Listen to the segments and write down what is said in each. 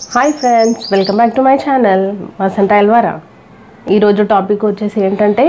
hi friends welcome back to my channel Vasantha ఎల్వారా ఈరోజు topic వచ్చేసి ఏంటంటే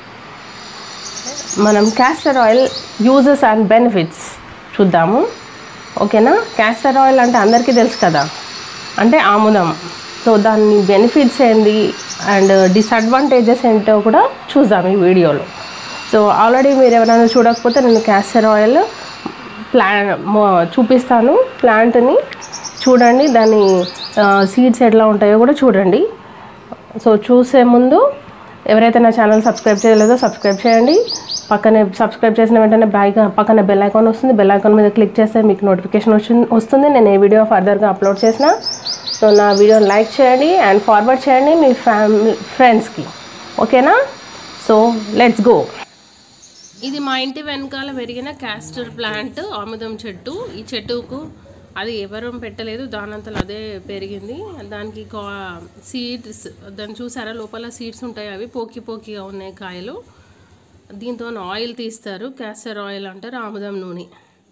మనం castor oil uses and benefits చూద్దాము ఓకేనా క్యాస్టర్ ఆయిల్ అంటే అందరికీ తెలుసు కదా అంటే ఆముదం సో దాని బెనిఫిట్స్ ఏంటి అండ్ డిసడ్వాంటేజెస్ ఏంటో కూడా చూద్దాం ఈ వీడియోలో సో ఆల్రెడీ మీరు ఎవరైనా చూడకపోతే నేను క్యాస్టర్ ఆయిల్ ప్లాన్ చూపిస్తాను ప్లాంట్ని చూడండి దాని సీడ్స్ ఎట్లా ఉంటాయో కూడా చూడండి సో చూసే ముందు ఎవరైతే నా ఛానల్ సబ్స్క్రైబ్ చేయలేదో సబ్స్క్రైబ్ చేయండి పక్కనే సబ్స్క్రైబ్ చేసిన వెంటనే బ్యాగ్ పక్కన బెల్ ఐకాన్ వస్తుంది బెల్ ఐకాన్ మీద క్లిక్ చేస్తే మీకు నోటిఫికేషన్ వచ్చి వస్తుంది నేను ఏ వీడియో ఫర్దర్గా అప్లోడ్ చేసిన సో నా వీడియోని లైక్ చేయండి అండ్ ఫార్వర్డ్ చేయండి మీ ఫ్యామిలీ ఫ్రెండ్స్కి ఓకేనా సో లెట్స్ గో ఇది మా ఇంటి వెనకాల పెరిగిన క్యాస్టర్ ప్లాంట్ ఆముదం చెట్టు ఈ చెట్టుకు అది ఎవరు పెట్టలేదు దానంతలో అదే పెరిగింది దానికి సీడ్స్ దాన్ని చూసారా లోపల సీడ్స్ ఉంటాయి అవి పోకి పోకిగా ఉన్నాయి కాయలు దీంతో ఆయిల్ తీస్తారు క్యాస్టర్ ఆయిల్ అంటారు ఆముదం నూనె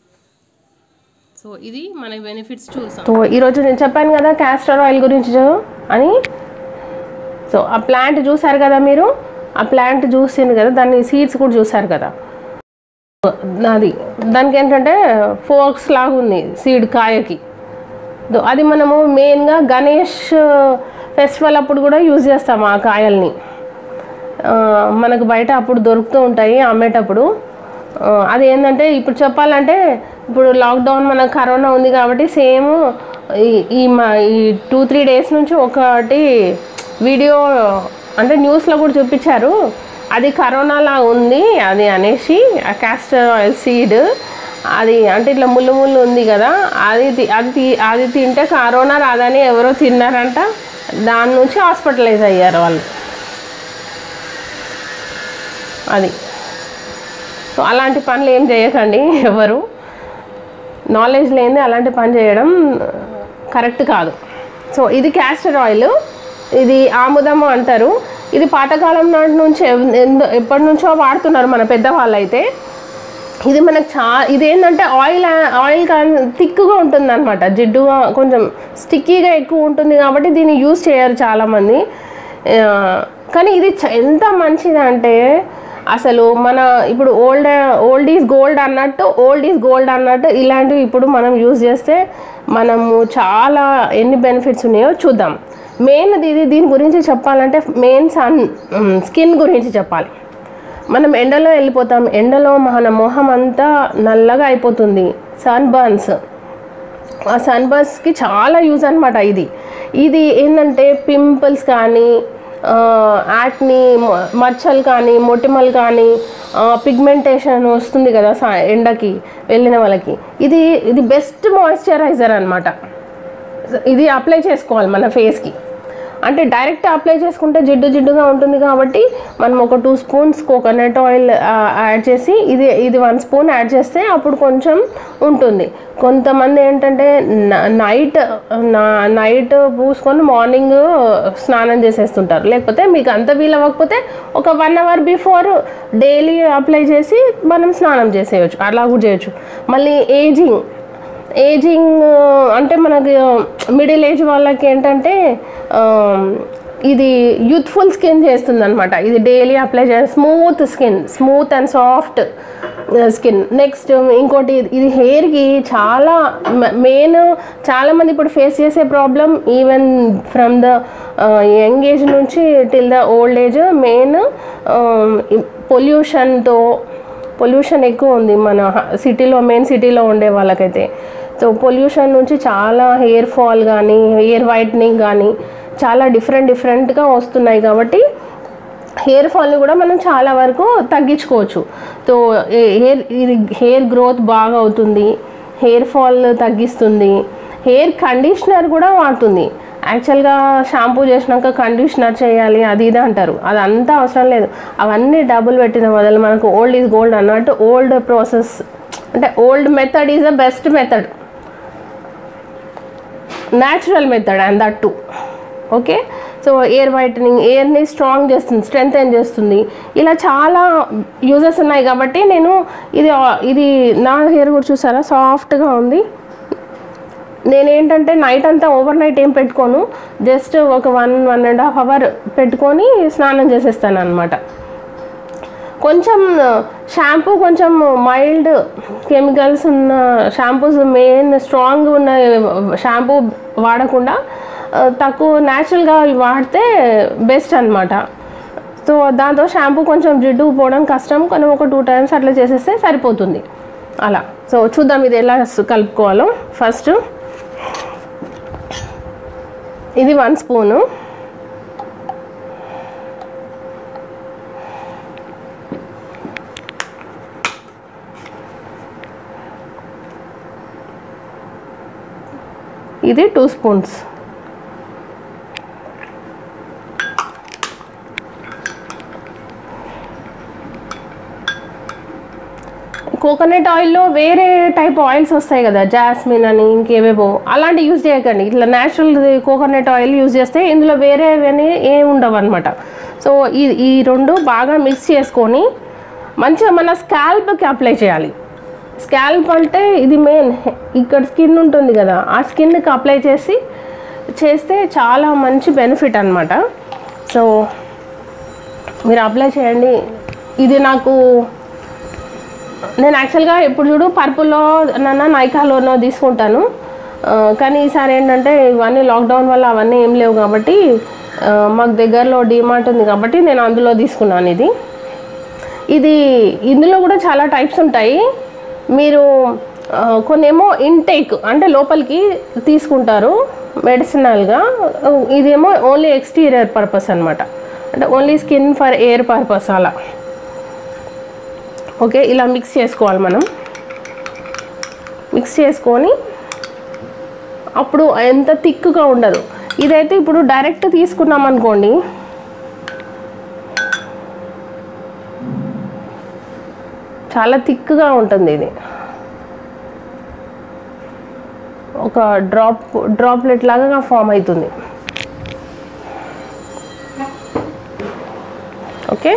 సో ఇది మన బెనిఫిట్స్ చూసాం సో ఈరోజు నేను చెప్పాను కదా క్యాస్టర్ ఆయిల్ గురించి అని సో ఆ ప్లాంట్ చూసారు కదా మీరు ఆ ప్లాంట్ చూసింది కదా దాని సీడ్స్ కూడా చూసారు కదా అది దానికి ఏంటంటే ఫోక్స్ లాగా ఉంది సీడ్ కాయకి దో- అది మనము మెయిన్గా గణేష్ ఫెస్టివల్ అప్పుడు కూడా యూజ్ చేస్తాం ఆ కాయల్ని ఆ, మనకు బయట అప్పుడు దొరుకుతూ ఉంటాయి అమ్మేటప్పుడు ఆ, అది ఏంటంటే ఇప్పుడు చెప్పాలంటే ఇప్పుడు లాక్డౌన్ మనకు కరోనా ఉంది కాబట్టి సేమ్ ఈ ఈ మా ఈ టూ త్రీ డేస్ నుంచి ఒకటి వీడియో అంటే న్యూస్లో కూడా చూపించారు అది కరోనాలా ఉంది అది అనేసి ఆ క్యాస్టర్ ఆయిల్ సీడ్ అది అంటే ఇట్లా ముళ్ళు ముళ్ళు ఉంది కదా అది తి- అది తి- అది తింటే కరోనా రాదని ఎవరో తిన్నారంట దాని నుంచి హాస్పిటలైజ్ అయ్యారు వాళ్ళు అది సో అలాంటి పనులు ఏం చేయకండి ఎవరు నాలెడ్జ్ లేనిది అలాంటి పని చేయడం కరెక్ట్ కాదు సో ఇది క్యాస్టర్ ఆయిల్ ఇది ఆముదము అంటారు ఇది పాతకాలం నాటి నుంచి ఎవ్- ఎందు- ఎప్పటి నుంచో వాడుతున్నారు మన పెద్దవాళ్ళు అయితే ఇది మనకు చా ఇది ఏంటంటే ఆయిల్ ఆయిల్ థిక్గా ఉంటుంది అనమాట జిడ్డుగా కొంచెం స్టిక్కీగా ఎక్కువ ఉంటుంది కాబట్టి దీన్ని యూజ్ చేయరు చాలామంది ఆ, కానీ ఇది చ- ఎంత మంచిది అంటే అసలు మన ఇప్పుడు ఓల్డ్ ఓల్డ్ ఈజ్ గోల్డ్ అన్నట్టు ఓల్డ్ ఈజ్ గోల్డ్ అన్నట్టు ఇలాంటివి ఇప్పుడు మనం యూజ్ చేస్తే మనము చాలా ఎన్ని బెనిఫిట్స్ ఉన్నాయో చూద్దాం మెయిన్ ఇది దీని గురించి చెప్పాలంటే మెయిన్ సన్ స్కిన్ గురించి చెప్పాలి మనం ఎండలో వెళ్ళిపోతాం ఎండలో మన మొహం అంతా నల్లగా అయిపోతుంది సన్ బర్న్స్ ఆ సన్ బర్న్స్కి చాలా యూజ్ అనమాట ఇది ఇది ఏంటంటే పింపుల్స్ కానీ యాక్ని మచ్చలు కానీ మొటిమలు కానీ పిగ్మెంటేషన్ వస్తుంది కదా సా- ఎండకి వెళ్ళిన వాళ్ళకి ఇది ఇది బెస్ట్ మాయిశ్చరైజర్ అనమాట ఇది అప్లై చేసుకోవాలి మన ఫేస్కి అంటే డైరెక్ట్ అప్లై చేసుకుంటే జిడ్డు జిడ్డుగా ఉంటుంది కాబట్టి మనం ఒక two spoons coconut oil add చేసి ఇది ఇది వన్ స్పూన్ యాడ్ చేస్తే అప్పుడు కొంచెం ఉంటుంది కొంతమంది ఏంటంటే నైట్ నైట్ పూసుకొని మార్నింగ్ స్నానం చేసేస్తుంటారు లేకపోతే మీకు అంత వీలు అవ్వకపోతే ఒక one hour before daily apply చేసి మనం స్నానం చేసేయచ్చు అలా కూడా చేయొచ్చు మళ్ళీ ఏజింగ్ ఏజింగ్ అంటే మనకి మిడిల్ ఏజ్ వాళ్ళకి ఏంటంటే ఆ, ఇది యూత్ఫుల్ స్కిన్ చేస్తుంది అనమాట ఇది డైలీ అప్లై చేయాలి smooth skin smooth and soft skin next ఇంకోటి ఇది హెయిర్కి చాలా మెయిన్ చాలామంది ఇప్పుడు ఫేస్ చేసే problem even from the young age నుంచి till the old age main పొల్యూషన్తో పొల్యూషన్ ఎక్కువ ఉంది మన సిటీలో మెయిన్ సిటీలో ఉండే వాళ్ళకైతే సో పొల్యూషన్ నుంచి చాలా హెయిర్ ఫాల్ కానీ హెయిర్ వైట్నింగ్ కానీ చాలా డిఫరెంట్ డిఫరెంట్గా వస్తున్నాయి కాబట్టి హెయిర్ ఫాల్ని కూడా మనం చాలా వరకు తగ్గించుకోవచ్చు సో హెయిర్ ఇది హెయిర్ గ్రోత్ బాగా అవుతుంది హెయిర్ ఫాల్ తగ్గిస్తుంది హెయిర్ కండిషనర్ కూడా వాడుతుంది యాక్చువల్గా షాంపూ చేసినాక కండిషనర్ చేయాలి అది ఇది అంటారు అదంతా అవసరం లేదు అవన్నీ డబ్బులు పెట్టిన బదులు మనకు ఓల్డ్ ఈజ్ గోల్డ్ అన్నట్టు ఓల్డ్ ప్రాసెస్ అంటే old method is the best method natural method and that too okay so hair whitening ఎయిర్ని స్ట్రాంగ్ చేస్తుంది స్ట్రెంగ్ చేస్తుంది ఇలా చాలా యూజెస్ ఉన్నాయి కాబట్టి నేను ఇది ఇది నా హెయిర్ కూడా చూసారా సాఫ్ట్గా ఉంది నేనేంటంటే నైట్ అంతా ఓవర్ నైట్ ఏం పెట్టుకోను జస్ట్ ఒక one one and half hour పెట్టుకొని స్నానం చేసేస్తాను అనమాట కొంచెం షాంపూ కొంచెం మైల్డ్ కెమికల్స్ ఉన్న షాంపూస్ మెయిన్ స్ట్రాంగ్ ఉన్న షాంపూ వాడకుండా ఆ, తక్కువ న్యాచురల్గా వాడితే బెస్ట్ అనమాట సో దాంతో షాంపూ కొంచెం జిడ్డు పోవడం కష్టం కానీ ఒక టూ టైమ్స్ అట్లా చేసేస్తే సరిపోతుంది అలా సో చూద్దాం ఇది ఎలా స్- కలుపుకోవాలో ఫస్ట్ ఇది వన్ స్పూను ఇది టూ స్పూన్స్ కోకోనట్ ఆయిల్లో వేరే టైప్ ఆయిల్స్ వస్తాయి కదా జాస్మిన్ అని ఇంకేవేవో అలాంటి యూజ్ చేయకండి ఇట్లా న్యాచురల్ కోకోనట్ ఆయిల్ యూజ్ చేస్తే ఇందులో వేరేవని ఏమి ఉండవు అనమాట సో ఈ ఈ రెండు బాగా మిక్స్ చేసుకొని మంచిగా మన స్కాల్ప్కి అప్లై చేయాలి స్కాల్ప్ అంటే ఇది మెయిన్ ఇక్కడ స్కిన్ ఉంటుంది కదా ఆ స్కిన్కి అప్లై చేసి చేస్తే చాలా మంచి బెనిఫిట్ అనమాట సో మీరు అప్లై చేయండి ఇది నాకు నేను యాక్చువల్గా ఎప్పుడు చూడు పర్పుల్లో నన్న నైకాలోనో తీసుకుంటాను ఆ, కానీ ఈసారి ఏంటంటే ఇవన్నీ లాక్డౌన్ వల్ల అవన్నీ ఏం లేవు కాబట్టి ఆ, మాకు దగ్గరలో డిమార్ట్ ఉంది కాబట్టి నేను అందులో తీసుకున్నాను ఇది ఇది ఇందులో కూడా చాలా టైప్స్ ఉంటాయి మీరు ఆ, కొన్నేమో ఇంటేక్ అంటే లోపలికి తీసుకుంటారు మెడిసినల్గా ఇదేమో ఓన్లీ ఎక్స్టీరియర్ పర్పస్ అనమాట అంటే only skin for hair purpose అలా ఓకే ఇలా మిక్స్ చేసుకోవాలి మనం మిక్స్ చేసుకొని అప్పుడు ఎంత థిక్గా ఉండదు ఇదైతే ఇప్పుడు డైరెక్ట్ తీసుకున్నాం అనుకోండి చాలా థిక్గా ఉంటుంది ఇది ఒక డ్రాప్ డ్రాప్లెట్ లాగా ఫామ్ అవుతుంది ఓకే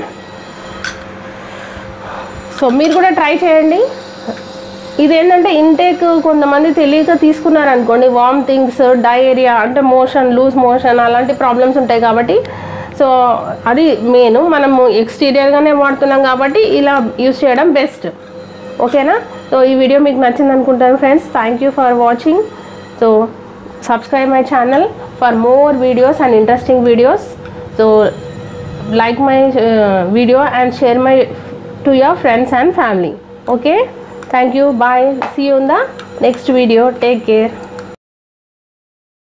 సో మీరు కూడా ట్రై చేయండి ఇదేంటంటే ఇంటేక్ కొంతమంది తెలియక తీసుకున్నారనుకోండి వామ్ థింగ్స్ డయేరియా అంటే మోషన్ లూజ్ మోషన్ అలాంటి ప్రాబ్లమ్స్ ఉంటాయి కాబట్టి సో అది మెయిన్ మనము ఎక్స్టీరియర్గానే వాడుతున్నాం కాబట్టి ఇలా యూస్ చేయడం బెస్ట్ ఓకేనా సో ఈ వీడియో మీకు నచ్చింది అనుకుంటాను friends thank you for watching so subscribe my channel for more videos and interesting videos so like my uh, video and share my to your friends and family okay thank you bye see you in the next video take care